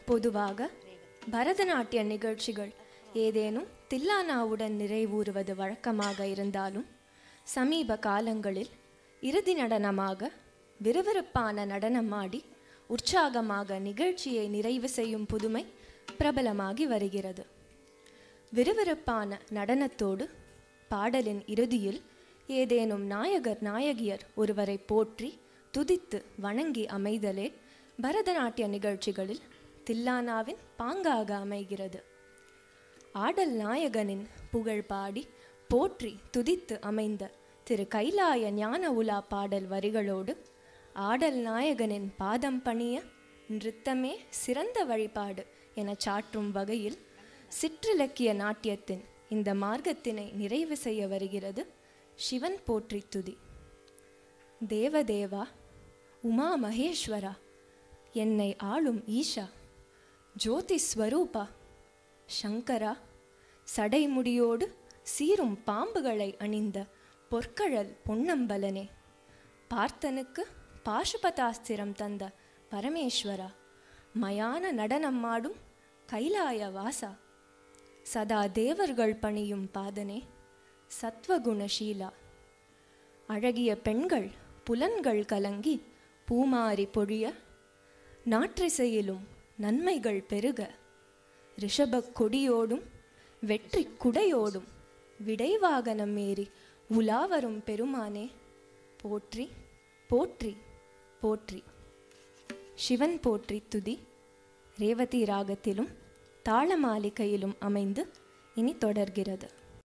பொதுவாக பரதநாட்டிய நிகழ்ச்சிகள் ஏதேனும் தில்லானாவுடன் நிறைவூறுவது வழக்கமாக இருந்தாலும் சமீப காலங்களில் இறுதி நடனமாக விறுவிறுப்பான நடனமாடி உற்சாகமாக நிகழ்ச்சியை நிறைவு செய்யும் புதுமை பிரபலமாகி வருகிறது விறுவிறுப்பான நடனத்தோடு பாடலின் இறுதியில் ஏதேனும் நாயகர் நாயகியர் ஒருவரை போற்றி துதித்து வணங்கி அமைதலே பரதநாட்டிய நிகழ்ச்சிகளில் தில்லானாவின் பாங்காக அமைகிறது ஆடல் நாயகனின் புகழ் பாடி போற்றி துதித்து அமைந்த திரு கைலாய ஞான உலா பாடல் வரிகளோடு ஆடல் நாயகனின் பாதம் பணிய நிறுத்தமே சிறந்த வழிபாடு என சாற்றும் வகையில் சிற்றிலக்கிய நாட்டியத்தின் இந்த மார்க்கத்தினை நிறைவு செய்ய வருகிறது சிவன் போற்றி துதி தேவதேவா உமா மகேஸ்வரா என்னை ஆளும் ஈஷா ஜோதி ஸ்வரூபா சங்கரா சடைமுடியோடு சீரும் பாம்புகளை அணிந்த பொற்கழல் பொன்னம்பலனே பார்த்தனுக்கு பாசுபதாஸ்திரம் தந்த பரமேஸ்வரா மயான நடனமாடும் கைலாய வாசா சதா தேவர்கள் பணியும் பாதனே சத்வகுணஷீலா அழகிய பெண்கள் புலன்கள் கலங்கி பூமாரி பொழிய நாற்றிசையிலும் நன்மைகள் பெருக ரிஷபக் கொடியோடும் வெற்றி குடையோடும் விடைவாகனம் ஏறி உலாவரும் பெருமானே போற்றி போற்றி போற்றி சிவன் போற்றி துதி ரேவதி ராகத்திலும் தாளமாலிகையிலும் அமைந்து இனி தொடர்கிறது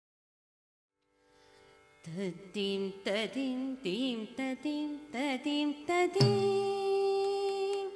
ததிம் ததிம் தீம் ததிம் ததிம் ததீம்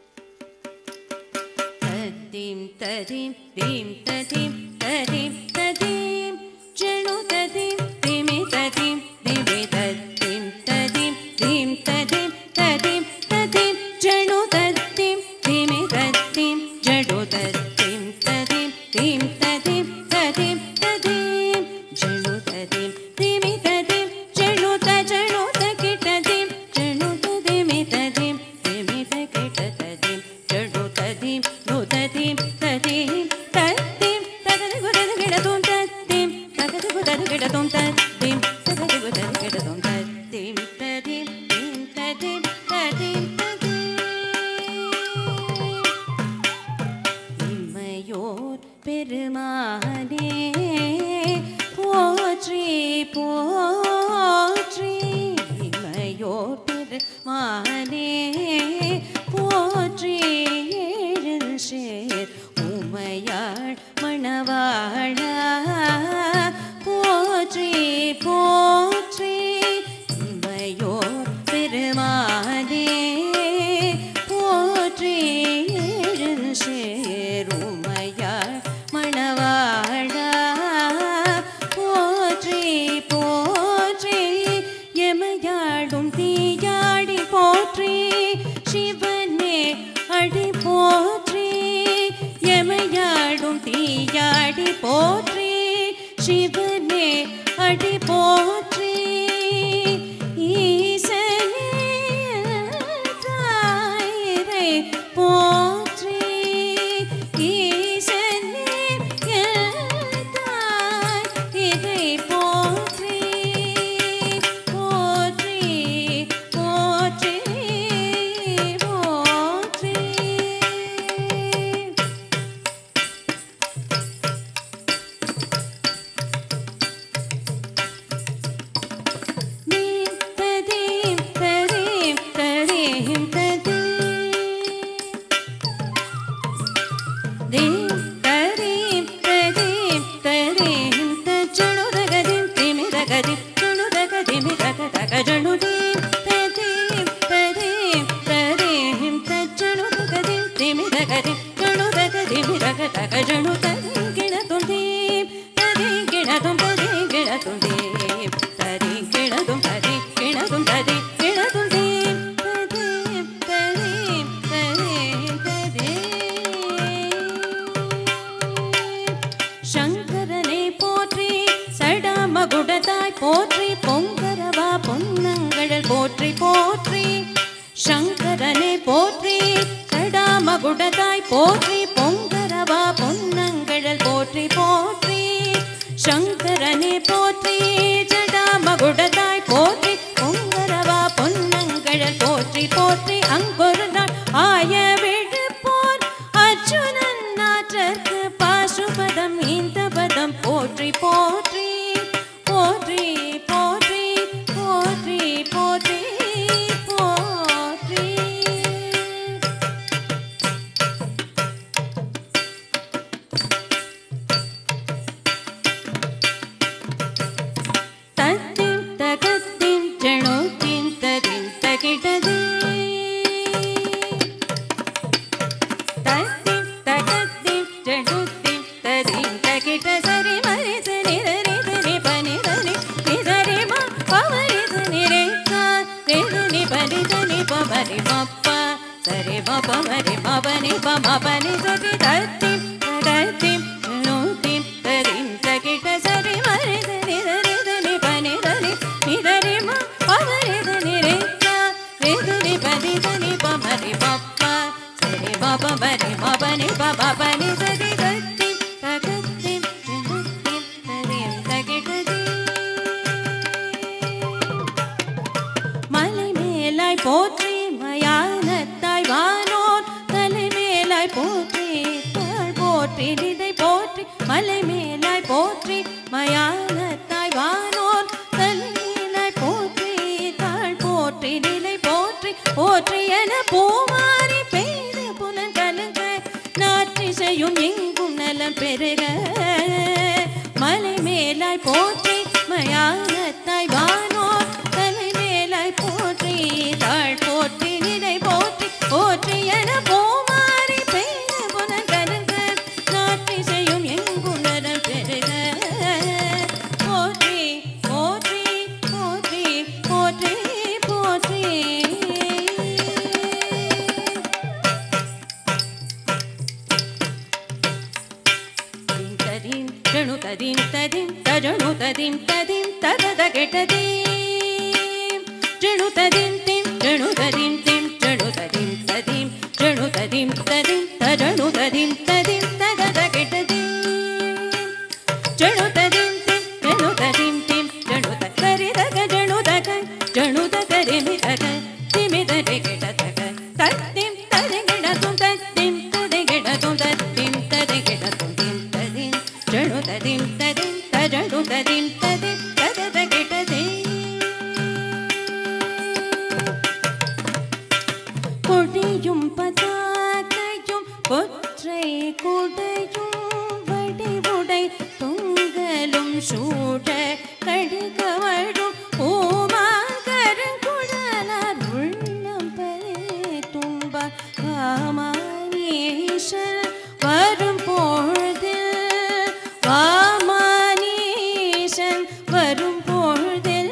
ததிம் ததிம் தீம் ததிம் ததிம் ததீம் ஜணு ததிம் திமி ததிம் திமி ததிம் ததிம் தீம் ததிம் ததிம் ததிம் ஜணு ததிம் திமி ததிம் ஜடு ததிம் ததிம் தீம் ததிம் ததிம் ததீம் ஜணு ததிம் திமி ததிம் ஜணு த ஜணு த கிட்டதிம் ஜணு ததிமி ததிம் திமி த கிட்டததிம் ஜடு ததிம் நு ததிம் ததிம் ததிம் தகதி குததி கிடதும் ததிம் தகதி குததி கிடதும் ததிம் தகதி குததி கிடதும் ததிம் ததிம் தீம் ததிம் ததிம் ததிம் இம்மையோர் பெருமானே போற்றி போற்றி இம்மையோர் பெருமானே போற்றி ஏழல் சேர் உமையாள் மணவாழா போற்றி போற்றி இம்மையோர் பெருமானே போற்றி ஏழல் சேர் உமையாள் மணவாழா போற்றி போற்றி எமையாடும் தீயாடி போற்றி சிவனே அடி போற்றி எமையாடும் தீயாடி போற்றி சிவனே அடி போற்றி ஈசனே தாயிரை போற்றி ஈசனே தாயிரை போற்றி போற்றி போற்றி போற்றி நீம் ததீம் ததீம் ததீம் ததீம் தீம் ததீம் ததீம் ததீம் தஜணுதகதீம் திமிதகதீம் ஜணுதகதிமிதகதக ஜணுதீம் ததீம் ததீம் ததீம் தஜணுதகதீம் திமிதகதீம் ஜணுதகதிமிதகதக ஜணுதகதீம் கிணதும் தீம் ததீம் கிணதும் ததீம் கிணதும் தீம் ததீம் கிணதும் ததீம் கிணதும் ததீம் கிணதும் தீம் ததீம் ததீம் ததீம் ததீம் சங்கரனை போற்றி சடாமகுடதாய் போற்றி பொங்கரவா பொன்னங்கழல் போற்றி போற்றி சங்கரனை போற்றி சடாமகுடதாய் மகுடத்தாய் போற்றி பொங்கரவா பொன்னங்கழல் போற்றி போற்றி சங்கரனே போற்றி ஜடா மகுடத்தாய் போற்றி பொங்கரவா பொன்னங்கழல் போற்றி போற்றி அங்கொரு நாள் ஆய விழுப்போர் அர்ஜுனன் நாற்றற்கு பாசுபதம் இந்த பதம் போற்றி போற்றி போற்றி போற்றி போற்றி போற்றி போற்றி தத்திம் தகத்திம் ஜனோத்திம் ததிம் தகிடதே தத்திம் தகத்திம் ஜனோத்திம் ததிம் தகிட சரி மரி சரி ரரி சரி பனி ரரி நிதரி மா பவரி சரி ரே சா ரே சரி பனி சரி பவரி மப்பா சரி பவரி பவனி பமபனி சரி தத்திம் தகத்திம் ஜனோத்திம் ததிம் தகிட சரி மரி சரி ரரி சரி பனி ரரி நிதரி மா பவரி சரி ரே சா ரே சரி பனி சரி பமரி மப்பா சரி பவரி பவனி பமபனி சரி தத்திம் தகத்திம் ஜனோத்திம் ததிம் தகிடதே மலை மேலாய் போற்றி மயானத்தாய் வானோர் தலை மேலாய் போற்றி தாழ் போற்றி நிதை போற்றி மலை மேலாய் போற்றி மயானத்தாய் வானோர் தலை மேலாய் போற்றி தாழ் போற்றி நிலை போற்றி போற்றி என பூமாரி பெய்த புலன் கலங்க நாற்றிசையும் எங்கும் நலம் பெருக மலை மேலாய் போற்றி மயானத்தாய் வானோர் தலை மேலாய் போற்றி தாழ் போற்றி நிலை போற்றி போற்றி என பூமாரி பெய்த புலன் கலங்க நாற்றிசையும் எங்கும் நலம் பெருக போற்றி போற்றி போற்றி போற்றி போற்றி ததிம் ஜணு ததிம் ததிம் தஜணு ததிம் ததிம் ததத கெட்டதீம் ஜணு ததிம் திம் ஜணு ததிம் திம் ஜணு ததிம் ததிம் ஜணு ததிம் ததிம் தஜணு ததிம் ததிம் ததத கெட்டதீம் ஜணு ததிம் திம் ஜணு ததிம் திம் ஜணு தகரி தக ஜணு தக ஜணு தகரி மி தக திமி தரி கெட தக தத்திம் தரி கெட தும் தத்திம் தரி கெட தும் தத்திம் தரி கெட தும் திம் ததிம் ஜணு ததிம் ததிம் தஜணு ததிம் ததிம் ததத கெட்டதீம் கொடியும் பதாகையும் கொற்றை குடையும் வடிவுடை தொங்கலும் சூட கடுகவழும் ஓமாகருங்குழலார் உள்ளம் பரே தும்ப வாமானீஷன் வரும் பொழுதில் வாமானீஷன் வரும் பொழுதில்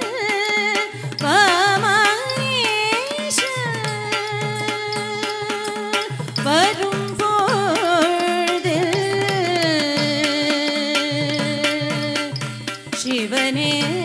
வாமானீஷன் வரும் பொழுதில் சிவனே